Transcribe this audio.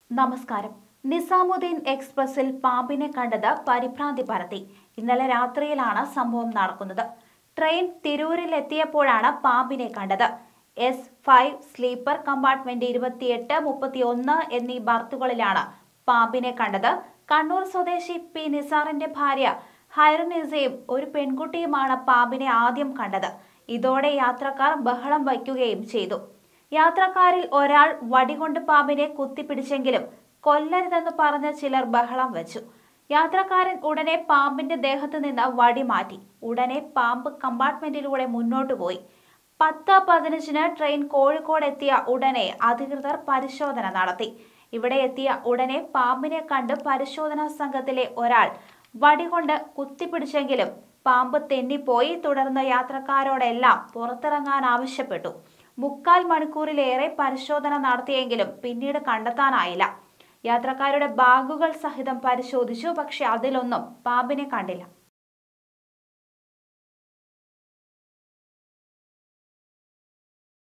നമസ്കാരം നിസാമുദ്ദീൻ എക്സ്പ്രസിൽ പാമ്പിനെ കണ്ടത് പരിഭ്രാന്തി പരത്തി ഇന്നലെ രാത്രിയിലാണ് സംഭവം നടക്കുന്നത് ട്രെയിൻ തിരൂരിൽ എത്തിയപ്പോഴാണ് പാമ്പിനെ കണ്ടത് എസ് ഫൈവ് സ്ലീപ്പർ കമ്പാർട്ട്മെന്റ് ഇരുപത്തിയെട്ട് മുപ്പത്തി ഒന്ന് എന്നീ ബർത്തുകളിലാണ് പാമ്പിനെ കണ്ടത് കണ്ണൂർ സ്വദേശി പി നിസാറിന്റെ ഭാര്യ ഹൈറനിസയും ഒരു പെൺകുട്ടിയുമാണ് പാമ്പിനെ ആദ്യം കണ്ടത് ഇതോടെ യാത്രക്കാർ ബഹളം വയ്ക്കുകയും ചെയ്തു യാത്രക്കാരിൽ ഒരാൾ വടികൊണ്ട് പാമ്പിനെ കുത്തിപ്പിടിച്ചെങ്കിലും കൊല്ലരുതെന്ന് പറഞ്ഞ് ചിലർ ബഹളം വെച്ചു യാത്രക്കാരൻ ഉടനെ പാമ്പിന്റെ ദേഹത്ത് നിന്ന് വടി മാറ്റി ഉടനെ പാമ്പ് കമ്പാർട്ട്മെന്റിലൂടെ മുന്നോട്ടു പോയി പത്ത് പതിനഞ്ചിന് ട്രെയിൻ കോഴിക്കോട് എത്തിയ ഉടനെ അധികൃതർ പരിശോധന നടത്തി ഇവിടെ എത്തിയ ഉടനെ പാമ്പിനെ കണ്ട് പരിശോധനാ സംഘത്തിലെ ഒരാൾ വടികൊണ്ട് കുത്തിപ്പിടിച്ചെങ്കിലും പാമ്പ് തെന്നിപ്പോയി തുടർന്ന് യാത്രക്കാരോടെല്ലാം പുറത്തിറങ്ങാൻ ആവശ്യപ്പെട്ടു മുക്കാൽ മണിക്കൂറിലേറെ പരിശോധന നടത്തിയെങ്കിലും പിന്നീട് കണ്ടെത്താനായില്ല യാത്രക്കാരുടെ ബാഗുകൾ സഹിതം പരിശോധിച്ചു പക്ഷെ അതിലൊന്നും പാമ്പിനെ കണ്ടില്ല